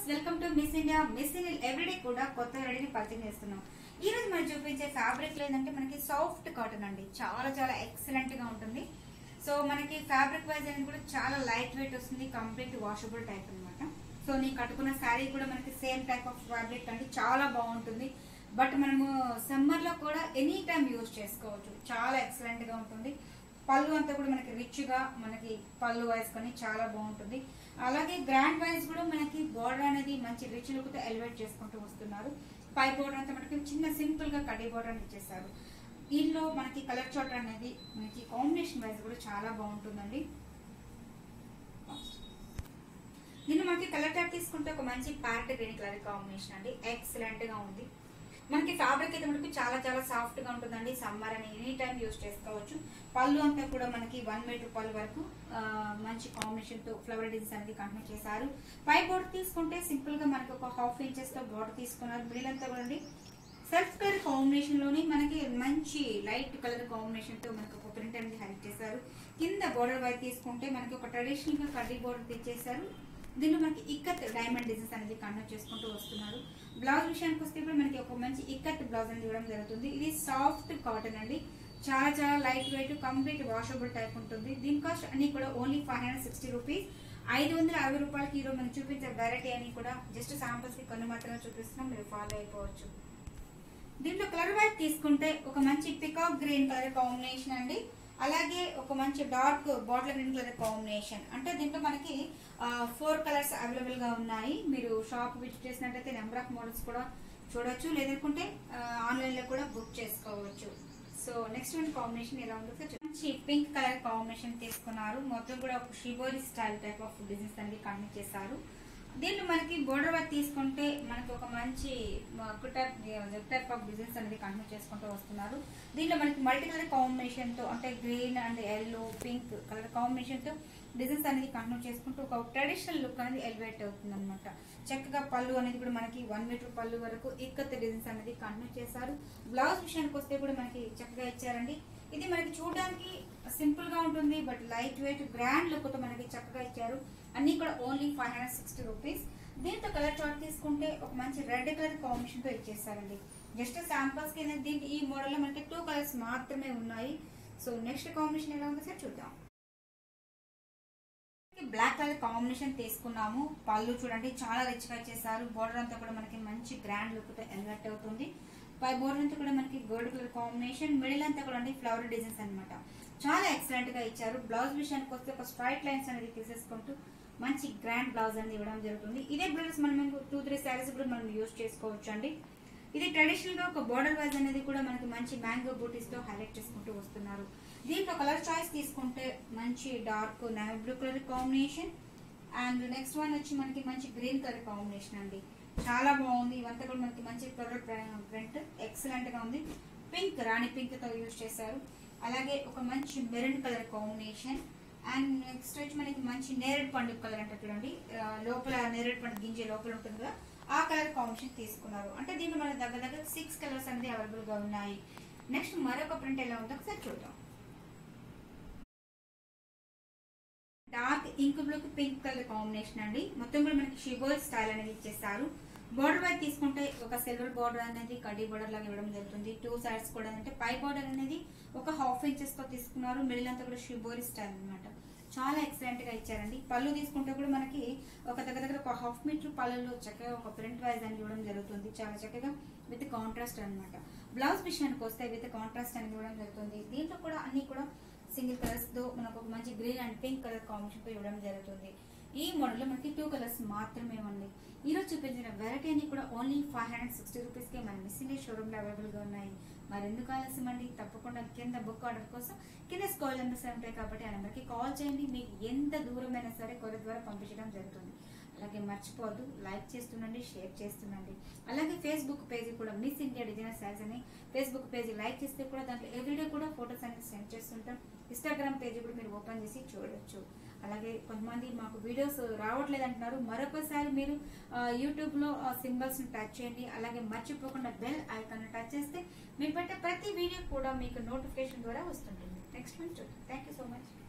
Welcome to Miss India Miss India everyday కూడా కొత్త రెడీని పరిచయం చేస్తున్నాం ఈ రోజు మనం చూపించే ఫ్యాబ్రిక్ ఏంటంటే మనకి సాఫ్ట్ కాటన్ అండి చాలా చాలా ఎక్సలెంట్ గా ఉంటుంది సో మనకి ఫ్యాబ్రిక్ వైజ్ అనేది కూడా చాలా లైట్ వెయిట్ వస్తుంది కంప్లీట్ వాషబుల్ టైప్ అన్నమాట సో నీ కట్టుకున్న శారీ కూడా మనకి సేమ్ టైప్ ఆఫ్ ఫ్యాబ్రిక్ అండి చాలా బాగుంటుంది బట్ మనము సమ్మర్ లో కూడా ఎనీ టైం యూజ్ చేసుకోవచ్చు చాలా ఎక్సలెంట్ గా ఉంటుంది పళ్ళు అంతా కూడా మనకి రిచ్ గా మనకి పళ్ళు వైజ్ కానీ చాలా బాగుంటుంది అలాగే గ్రాండ్ వైజ్ కూడా మనకి బోర్డర్ అనేది మంచి రిచ్ లుక్ తో ఎలివేట్ చేసుకుంటూ వస్తున్నారు పై బోర్డర్ అంతా మనకి చిన్న సింపుల్ గా కడ్డీ బోర్డర్ అని ఇచ్చేసారు దీనిలో మనకి కలర్ చాట్ అనేది మనకి కాంబినేషన్ వైజ్ కూడా చాలా బాగుంటుందండి దీన్ని మనకి కలర్ చాట్ తీసుకుంటే ఒక మంచి ప్యారెట్ గ్రీన్ కలర్ కాంబినేషన్ అండి ఎక్సలెంట్ గా ఉంది మనకి ఫ్యాబ్రిక్ అయితే మనకి చాలా చాలా సాఫ్ట్ గా ఉంటుందండి సమ్మర్ అని ఎనీ టైం యూస్ చేసుకోవచ్చు పళ్ళు అంతా కూడా మనకి వన్ మీటర్ పళ్ళు వరకు ఆ, మంచి కాంబినేషన్ తో ఫ్లవర్ డిజైన్స్ అనేది కంటిన్యూ చేశారు పై బోర్డర్ తీసుకుంటే సింపుల్ గా మనకి ఒక హాఫ్ ఇంచెస్ తో బోర్డర్ తీసుకున్నారు మిడిల్ అంతా కూడా అండి సెల్ఫ్ కలర్ కాంబినేషన్ లోని మనకి మంచి లైట్ కలర్ కాంబినేషన్ తో మనకి ఒక ప్రింట్ అనేది హైలైట్ చేశారు కింద బోర్డర్ వైపు తీసుకుంటే మనకి ఒక ట్రెడిషనల్ గా కడ్డీ బోర్డర్ తెచ్చేసారు దీనిలో మనకి ఇక్కత్ డైమండ్ డిజైన్స్ అనేది కంటిన్యూ చేసుకుంటూ వస్తున్నారు బ్లౌజ్ విషయానికి వస్తే కూడా మనకి ఒక మంచి ఇక్కత్ బ్లౌజ్ అనేది ఇవ్వడం జరుగుతుంది ఇది సాఫ్ట్ కాటన్ అండి చాలా చాలా light weight complete washable type ఉంటుంది దీని కాస్ట్ అన్ని కూడా only five hundred sixty rupees ఐదు వందల అరవై రూపాయలకి ఈరోజు మనం చూపించే వెరైటీ అని కూడా జస్ట్ శాంపుల్స్ కి కొన్ని మాత్రమే చూపిస్తున్నాం మీరు ఫాలో అయిపోవచ్చు దీంట్లో కలర్ వైట్ తీసుకుంటే ఒక మంచి పికాక్ గ్రీన్ కలర్ కాంబినేషన్ అండి అలాగే ఒక మంచి dark bottle green colour combination అంటే దీంట్లో మనకి ఫోర్ కలర్స్ అవైలబుల్ గా ఉన్నాయి మీరు షాప్ విజిట్ చేసినట్టయితే నెంబర్ ఆఫ్ మోడల్స్ కూడా చూడొచ్చు లేదనుకుంటే ఆన్లైన్ లో కూడా బుక్ చేసుకోవచ్చు సో నెక్స్ట్ వన్ కాంబినేషన్ ఎలా ఉందో ఒకసారి చూద్దాం. మంచి పింక్ కలర్ కాంబినేషన్ తీసుకున్నారు మొత్తం కూడా ఒక shibori style type of designs అనేది కంటిన్యూ చేశారు దీంట్లో మనకి బోర్డర్ వర్క్ తీసుకుంటే మనకి ఒక మంచి టైప్ ఆఫ్ డిజైన్స్ అనేది కంటిన్యూ చేసుకుంటూ వస్తున్నారు దీంట్లో మనకి మల్టీ కలర్ కాంబినేషన్ తో అంటే green and yellow pink colour combination తో డిజైన్స్ అనేది కంటిన్యూ చేసుకుంటూ ఒక ట్రెడిషనల్ లుక్ అనేది ఎలివేట్ అవుతుంది అనమాట చక్కగా పళ్ళు అనేది కూడా మనకి వన్ మీటర్ పళ్ళు వరకు ఇక్కత్ డిజైన్స్ అనేది కంటిన్యూ చేశారు బ్లౌజ్ విషయానికి వస్తే కూడా మనకి చక్కగా ఇచ్చారండి ఇది మనకి చూడడానికి సింపుల్ గా ఉంటుంది but light weight grand look తో మనకి చక్కగా ఇచ్చారు అన్ని కూడా only five hundred sixty rupees దీంతో కలర్ చార్ట్ తీసుకుంటే ఒక మంచి రెడ్ కలర్ కాంబినేషన్ తో ఇచ్చేసారండి జస్ట్ శాంపుల్స్ కి దీంట్లో ఈ మోడల్ లో మనకి టూ కలర్స్ మాత్రమే ఉన్నాయి సో నెక్స్ట్ కాంబినేషన్ ఎలా ఉందో సార్ చూద్దాం బ్లాక్ కలర్ కాంబినేషన్ తీసుకున్నాము పళ్ళు చూడండి చాలా రిచ్ గా చేశారు బోర్డర్ అంతా కూడా మనకి మంచి గ్రాండ్ లుక్ తో ఎలివేట్ అవుతుంది పై బోర్డర్ అంతా కూడా మనకి గోల్డ్ కలర్ కాంబినేషన్ మిడిల్ అంతా కూడా అండి ఫ్లవర్ డిజైన్స్ అన్నమాట చాలా ఎక్సలెంట్ గా ఇచ్చారు బ్లౌజ్ విషయానికి వస్తే ఒక స్ట్రైట్ లైన్స్ అనేది తీసేసుకుంటూ మంచి గ్రాండ్ బ్లౌజ్ అనేది ఇవ్వడం జరుగుతుంది ఇదే బ్లౌజ్ మనం టూ త్రీ శారీస్ కూడా మనం యూస్ చేసుకోవచ్చు అండి ఇది ట్రెడిషనల్ గా ఒక బోర్డర్ వైజ్ అనేది కూడా మనకి మంచి మ్యాంగో బూటీస్ తో హైలైట్ చేసుకుంటూ వస్తున్నారు దీంట్లో కలర్ చాయిస్ తీసుకుంటే మంచి dark navy blue colour combination and next one వచ్చి మనకి మంచి గ్రీన్ కలర్ కాంబినేషన్ అండి చాలా బాగుంది ఇవంతా కూడా మనకి మంచి కలర్ ప్రింట్ ఎక్సలెంట్ గా ఉంది పింక్ రాణి పింక్ తో యూజ్ చేశారు అలాగే ఒక మంచి maroon colour combination and next వచ్చి మనకి మంచి నేరేడు పండు కలర్ అంటే చూడండి ఆ, లోపల నేరేడు పండు గింజ లోపల ఉంటుంది కదా ఆ కలర్ కాంబినేషన్ తీసుకున్నారు అంటే దీంట్లో మన దగ్గర దగ్గర సిక్స్ కలర్స్ అనేది అవైలబుల్ గా ఉన్నాయి నెక్స్ట్ మరొక ప్రింట్ ఎలా ఉందో ఒకసారి చూద్దాం dark ink blue pink colour combination అండి మొత్తం కూడా మనకి షిబోల్ స్టైల్ అనేది ఇచ్చేసారు బోర్డర్ వైపు తీసుకుంటే ఒక సిల్వర్ బోర్డర్ అనేది కడ్డీ బోర్డర్ లాగా ఇవ్వడం జరుగుతుంది టూ సైడ్స్ కూడా అంటే పై బోర్డర్ అనేది ఒక హాఫ్ ఇంచెస్ తో తీసుకున్నారు మిడిల్ అంతా కూడా షిబోరి స్టైల్ అన్నమాట చాలా ఎక్సలెంట్ గా ఇచ్చారండి పళ్ళు తీసుకుంటే కూడా మనకి ఒక దగ్గర దగ్గర ఒక హాఫ్ మీటర్ పళ్ళలో చక్కగా ఒక ప్రింట్ వైజ్ అని ఇవ్వడం జరుగుతుంది చాలా చక్కగా విత్ కాంట్రాస్ట్ అన్నమాట బ్లౌజ్ విషయానికి వస్తే విత్ కాంట్రాస్ట్ అని ఇవ్వడం జరుగుతుంది దీంట్లో కూడా అన్ని కూడా సింగిల్ కలర్స్ తో మనకు ఒక మంచి green and pink colour combination తో ఇవ్వడం జరుగుతుంది ఈ మోడల్ లో మనకి టూ కలర్స్ మాత్రమే ఉంది ఈ రోజు చూపించిన వెరైటీ అన్ని కూడా only five hundred sixty rupees కి మన మిస్సింగ్ షోరూమ్ లో అవైలబుల్ గా ఉన్నాయి మరి ఎందుకు ఆలస్యం అండి తప్పకుండా కింద బుక్ ఆర్డర్ కోసం కింద స్కాల్ నెంబర్స్ ఉంటాయి కాబట్టి ఆ నెంబర్కి కాల్ చేయండి మీకు ఎంత దూరమైనా సరే కొరి ద్వారా పంపించడం జరుగుతుంది అలాగే మర్చిపోవద్దు లైక్ చేస్తుండండి షేర్ చేస్తుండండి అలాగే ఫేస్బుక్ పేజీ కూడా మిస్ ఇండియా డిజైనర్ సారీస్ అని ఫేస్బుక్ పేజీ లైక్ చేస్తే కూడా దాంట్లో ఎవ్రీడే కూడా ఫొటోస్ అనేది సెండ్ చేస్తుంటాం ఇన్స్టాగ్రామ్ పేజీ కూడా మీరు ఓపెన్ చేసి చూడొచ్చు అలాగే కొంతమంది మాకు వీడియోస్ రావట్లేదు అంటున్నారు మరొకసారి మీరు యూట్యూబ్ లో సింబల్స్ ని టచ్ చేయండి అలాగే మర్చిపోకుండా బెల్ ఐకాన్ టచ్ చేస్తే మీరు పెట్టే ప్రతి వీడియో కూడా మీకు నోటిఫికేషన్ ద్వారా వస్తుంటుంది నెక్స్ట్ మంత్ చూద్దాం థ్యాంక్ యూ సో మచ్